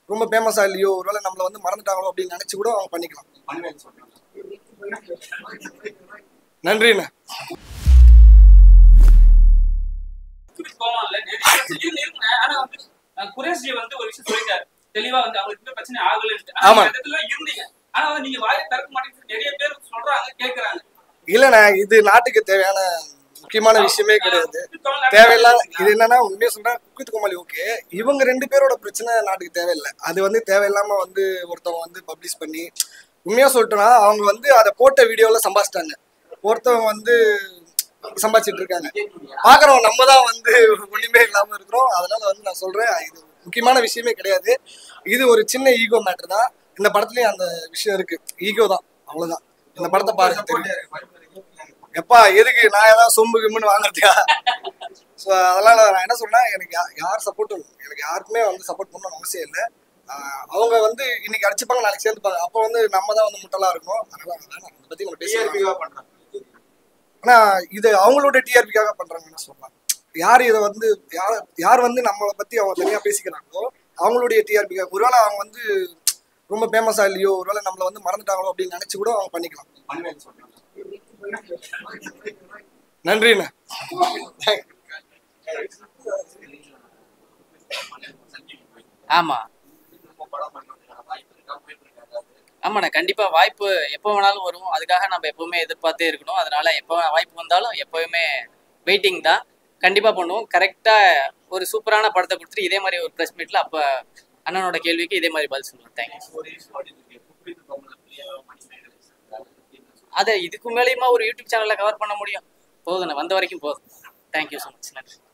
ரொம்ப ஃபேமஸா இல்லையோ ஒருவேளை நம்மள வந்து மறந்துட்டாங்களோ அப்படின்னு நினைச்சு கூட அவங்க பண்ணிக்கலாம் பண்ணுவேன்னு சொல்றாங்க நன்றிண்ணே குறித்து போவாங்கல்ல நிறைய பிரச்சனை இருக்குங்க ஆனா வந்து அஹ், குரேஷ் ஜி வந்து ஒரு விஷயம் சொல்லிட்டாரு தெளிவா வந்து அவங்களுக்கு இந்த பிரச்சனை ஆகலன்னு ஆமா. ஆனா இடத்துல இருந்தீங்க ஆனா வந்து நீங்க வாயை திறக்க மாட்டேங்குது நிறைய பேர் சொல்றாங்க கேக்குறாங்க இல்லண்ணே இது நாட்டுக்கு தேவையான முக்கியமான விஷயமே கிடையாது தேவையில்லாத இது என்னன்னா உண்மையா சொல்றேன் குக்கித் கோமாளி ஓகே இவங்க ரெண்டு பேரோட பிரச்சனை நாட்டுக்கு தேவையில்லை அது வந்து தேவையில்லாம வந்து ஒருத்தவங்க வந்து பப்ளிஷ் பண்ணி உண்மையா சொல்லிட்டோம்னா அவங்க வந்து அதை போட்ட வீடியோல சம்பாதிச்சிட்டாங்க ஒருத்தவங்க வந்து சம்பாதிச்சிட்டு இருக்காங்க பாக்குறவங்க நம்ம தான் வந்து ஒண்ணுமே இல்லாம இருக்கிறோம் அதனால வந்து நான் சொல்றேன் இது முக்கியமான விஷயமே கிடையாது இது ஒரு சின்ன ஈகோ மேட்டர் தான் இந்த படத்துலயும் அந்த விஷயம் இருக்கு ஈகோ தான் அவ்வளவுதான் இந்த படத்தை பாருங்க தெரியும் எப்பா எதுக்கு நான் ஏதாவது சொம்பு கிம்முன்னு வாங்குறதுக்கா ஸோ அதெல்லாம் நான் என்ன சொல்றேன் எனக்கு யா- யார் சப்போர்ட்டும் எனக்கு யாருக்குமே வந்து சப்போர்ட் பண்ணணும்னு அவசியம் இல்லை ஆஹ் அவங்க வந்து இன்னைக்கு அடிச்சுப்பாங்க நாளைக்கு சேர்ந்துப்பாங்க அப்போ வந்து நம்ம தான் வந்து முட்டலா இருக்கணும் அதனால வேணாம் அதை பத்தி நம்ம பேசி டிஆர்பிவா பண்றாங்க ஆனா இது அவங்களோட டிஆர்பிக்காக பண்றாங்கன்னு சொல்லலாம் யார் இதை வந்து யார் யார் வந்து நம்மளை பத்தி அவங்க தனியா பேசிக்கிறாங்களோ அவங்களுடைய டிஆர்பிக்காக ஒருவேளை அவங்க வந்து ரொம்ப ஃபேமஸா இல்லையோ ஒருவேளை நம்மள வந்து மறந்துட்டாங்களோ அப்படின்னு நினைச்சு கூட அவங்க பண்ணிக்கலாம் பண்ணுவேன்னு சொல்றாங்க நன்றிண்ணே ஆமா ஆமாண்ணே கண்டிப்பா வாய்ப்பு எப்போ வேணாலும் வரும் அதுக்காக நம்ம எப்பவுமே எதிர்பார்த்தே இருக்கணும் அதனால எப்போ வாய்ப்பு வந்தாலும் எப்பவுமே வெயிட்டிங் தான் கண்டிப்பா பண்ணுவோம் கரெக்டா ஒரு சூப்பரான படத்தை கொடுத்துட்டு இதே மாதிரி ஒரு ப்ரெஸ் மீட்ல அப்ப அண்ணனோட கேள்விக்கு இதே மாதிரி பதில் சொல்லுவோம் தேங்க்யூ அதை இதுக்கு மேலேயுமா ஒரு யூடியூப் சேனல்ல கவர் பண்ண முடியும் போதுண்ணே வந்த வரைக்கும் போதும் தேங்க்யூ ஸோ மச் நன்றி